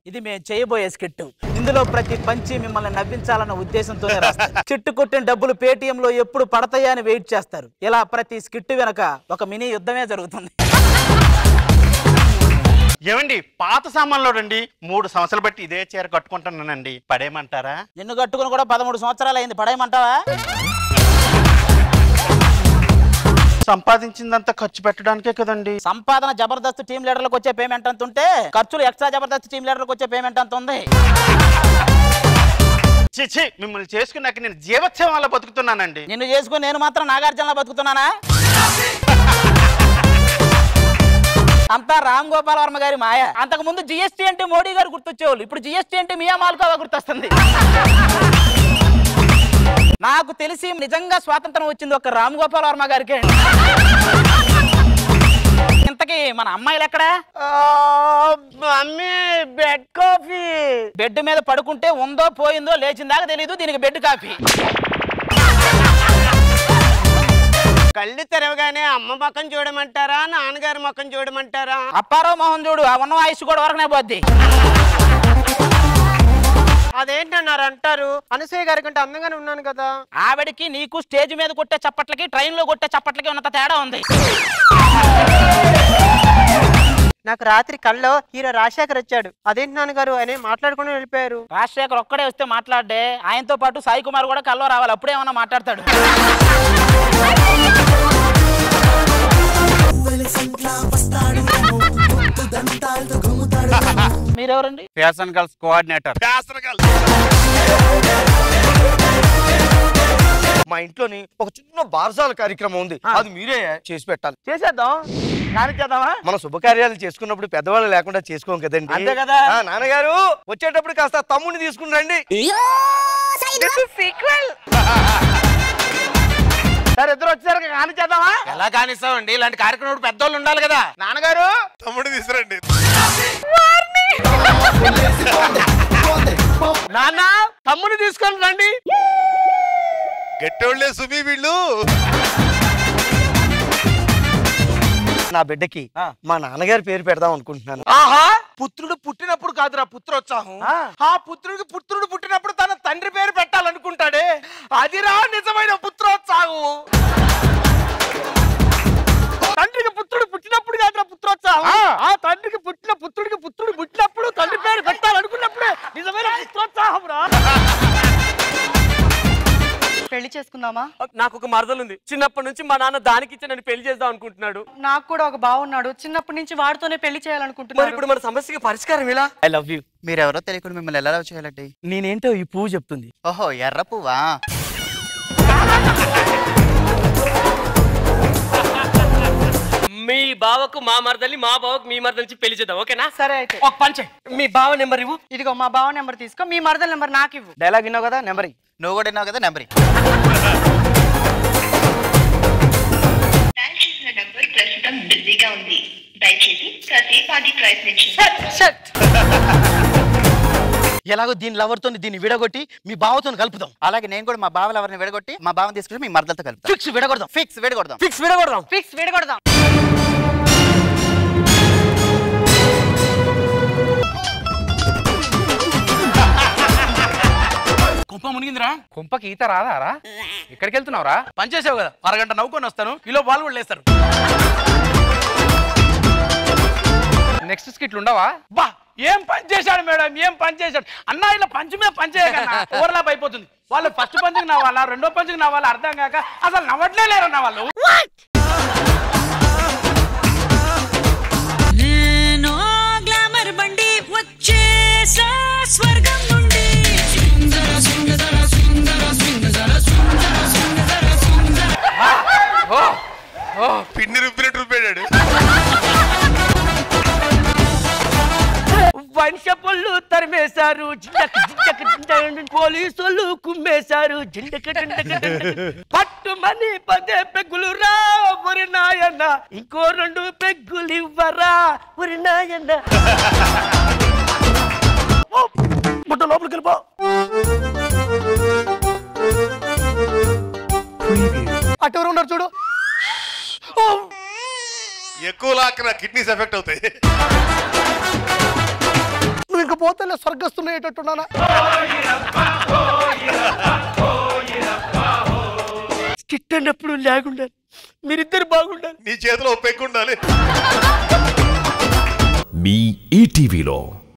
ఇది మేము చేయబోయే స్కిట్ ఇందులో ప్రతి పంచి మిమ్మల్ని నవ్వించాలన్న ఉద్దేశంతోనే రాస్తారు చిట్టు కొట్టిన డబ్బులు పేటిఎం లో ఎప్పుడు పడతాయా అని వెయిట్ చేస్తారు ఇలా ప్రతి స్కిట్ వెనక ఒక మినీ యుద్ధమే జరుగుతుంది ఏమండి పాత సామాన్లో రండి మూడు సంవత్సరాలు బట్టి ఇదే చీర కట్టుకుంటున్నానండి పడేయమంటారా నిన్ను కట్టుకుని కూడా పదమూడు సంవత్సరాలు అయింది పడేయమంటావా సంపాదించిందంతా ఖర్చు పెట్టడానికే కదండి సంపాదన జబర్దస్త్ టీం లీడర్లకు వచ్చే పేమెంట్ అంత ఉంటే ఖర్చులు ఎక్స్ట్రా జబర్దస్త్ టీం లీడర్లకు వచ్చే పేమెంట్ అంత ఉంది చిచి మిమ్మల్ని చేసుకున్నాక నేను జీవోత్సవం వల్ల బతుకుతున్నానండి నిన్ను చేసుకుని నేను మాత్రం నాగార్జునలా బతుకుతున్నానా అంతా రామ్ గోపాల్ వర్మ గారి మాయ అంతకు ముందు జిఎస్టీ అంటే మోడీ గారు గుర్తొచ్చేవాళ్ళు ఇప్పుడు జిఎస్టీ అంటే మియా మాల్కోవా గుర్తొస్తుంది నాకు తెలిసి నిజంగా స్వాతంత్రం వచ్చింది ఒక రామ్ గోపాల్ వర్మ గారికి ఇంతకీ మన అమ్మాయిలు ఎక్కడా మమ్మీ బెడ్ కాఫీ బెడ్ మీద పడుకుంటే ఉందో పోయిందో లేచిందాక తెలీదు దీనికి బెడ్ కాఫీ కళ్ళు తెరవగానే అమ్మ ముఖం చూడమంటారా నాన్నగారి ముఖం చూడమంటారా అప్పారావు మోహన్ చూడు ఆ ఉన్న ఆయుష్ కూడా వరకనే పోద్ది అదేంటన్నారు అంటారు అనసూయ గారి కంటే అందంగానే ఉన్నాను కదా ఆవిడకి నీకు స్టేజ్ మీద కొట్టే చప్పట్లకి ట్రైన్ లో కొట్టే చప్పట్లకి ఉన్నంత తేడా ఉంది నాకు రాత్రి కల్లో హీరో రాజశేఖర్ వచ్చాడు అదేంటి నాన్నగారు అని మాట్లాడుకుని వెళ్ళిపోయారు రాజశేఖర్ ఒక్కడే వస్తే మాట్లాడే ఆయనతో పాటు సాయి కుమార్ కూడా కల్లో రావాలి అప్పుడే ఏమన్నా మాట్లాడతాడు మీరెవరండి ఫ్యాషన్ గర్ల్స్ కోఆర్డినేటర్ మా ఇంట్లోని ఒక చిన్న బారసాల కార్యక్రమం ఉంది అది మీరే చేసి పెట్టాలి చేసేద్దాం కానిచ్చేద్దామా మన శుభకార్యాలు చేసుకున్నప్పుడు పెద్దవాళ్ళు లేకుండా చేసుకోం కదండి అంతే కదా. ఆ, నాన్నగారు వచ్చేటప్పుడు కాస్త తమ్ముడిని తీసుకుని రండి సరే ఇద్దరు వచ్చేసరికి కానిచ్చేద్దామా ఎలా కానిస్తామండి ఇలాంటి కార్యక్రమం పెద్దోళ్ళు ఉండాలి కదా నాన్నగారు తమ్ముడు తీసురండి నాన్న తమ్ముని తీసుకొని రండి గట్టోళ్ళే సుమి వీళ్ళు నా బిడ్డకి మా నాన్నగారి పేరు పెడదాం అనుకుంటున్నాను ఆహా పుత్రుడు పుట్టినప్పుడు కాదురా పుత్రోత్సాహం ఆ పుత్రుడికి పుత్రుడు పుట్టినప్పుడు తన తండ్రి పేరు పెట్టాలనుకుంటాడే అదిరా నిజమైన పుత్రోత్సాహం తండ్రికి పుత్రుడు పుట్టినప్పుడు కాదురా పుత్రోత్సాహం ఆ తండ్రికి పుట్టిన పుత్రుడికి పుత్రుడు పుట్టినప్పుడు తండ్రి పేరు పెట్టాలనుకున్నప్పుడే నిజమైన పుత్రోత్సాహం రా పెళ్లి చేసుకుందామా నాకు ఒక మరదలు ఉంది చిన్నప్పటి నుంచి మా నాన్న దానికి ఇచ్చి నన్ను పెళ్లి చేద్దాం అనుకుంటున్నాడు నాకు కూడా ఒక బావున్నాడు చిన్నప్పటి నుంచి వాడితోనే పెళ్లి మరి చేయాలనుకుంటున్నాడు ఇప్పుడు మన సమస్యకి పరిష్కారం ఎలా ఐ లవ్ యూ మీరెవరో తెలియకుండా మిమ్మల్ని ఎలా లవ్ చేయాలండి నేనేంటో ఈ పువ్వు చెప్తుంది ఓహో ఎర్ర పువ్వా మీ బావకు మా మరదలి మా బావకు మీ మరదలి నుంచి పెళ్లి చేద్దాం ఓకేనా సరే అయితే ఒక పంచే మీ బావ నెంబర్ ఇవ్వు ఇదిగో మా బావ నెంబర్ తీసుకో మీ మరదల నెంబర్ నాకు ఇవ్వు డైలాగ్ విన్నావు కదా నెంబర్ నువ్వు కూడా విన్నావు కదా నెంబర్ డయల్ చేసిన నంబర్ ప్రస్తుతం బిజీగా ఉంది దయచేసి కాసేపాగి ప్రయత్నించండి ఎలాగో దీని లవర్ తోని దీన్ని విడగొట్టి మీ బావతో కలుపుదాం అలాగే నేను కూడా మా బావలు ఎవరిని విడగొట్టి మా బావని తీసుకుని మీ మరదలతో కలుపుతా ఫిక్స్ విడగొడదాం ఫిక్స్ విడగొడదాం ఫిక్స్ విడగొడదాం ఫిక్స్ విడగొడదాం కుంప మునిగిందిరా కుంపకి ఈత రాదారా ఎక్కడికి వెళ్తున్నావురా పని చేసావు కదా అరగంట నవ్వుకొని వస్తాను కిలో పాలు కూడా లేస్తారు నెక్స్ట్ స్కిట్లు ఉండవా బా ఏం పని చేశాడు మేడం ఏం పని చేశాడు అన్న ఇలా పంచు మీద పని చేయకన్నా ఓవర్లాప్ అయిపోతుంది వాళ్ళు ఫస్ట్ పంచుకి నవ్వాలా రెండో పంచుకి నవ్వాలా అర్థం కాక అసలు నవ్వట్లే లేరన్న వాళ్ళు నేను గ్లామర్ బండి వచ్చేసా స్వర్గం నుండి పిండి రుబ్బినట్టు రుబ్బాడు వంశపుల్లు తరిమేశారు జిండక జిండక జిండక పోలీసులు కుమ్మేశారు జిండక జిండక జిండక. పట్టుమని పదే పెగ్గులు రా ఒరి నాయన్న ఇంకో రెండు పెగ్గులు ఇవ్వరా ఒరి నాయన్న ముట్ట లోపలికి వెళ్ళిపో అటు ఎవరు ఉన్నారు చూడు ఎక్కువ లాక్కన కిడ్నీస్ ఎఫెక్ట్ అవుతాయి నువ్వు ఇంకా పోతే స్వర్గస్తున్నాయేటట్టున్నానా స్కిట్ అన్నప్పుడు లేకుండాలి మీరిద్దరు బాగుండాలి నీ చేతిలో పెగ్గు ఉండాలి మీ ఈటీవీలో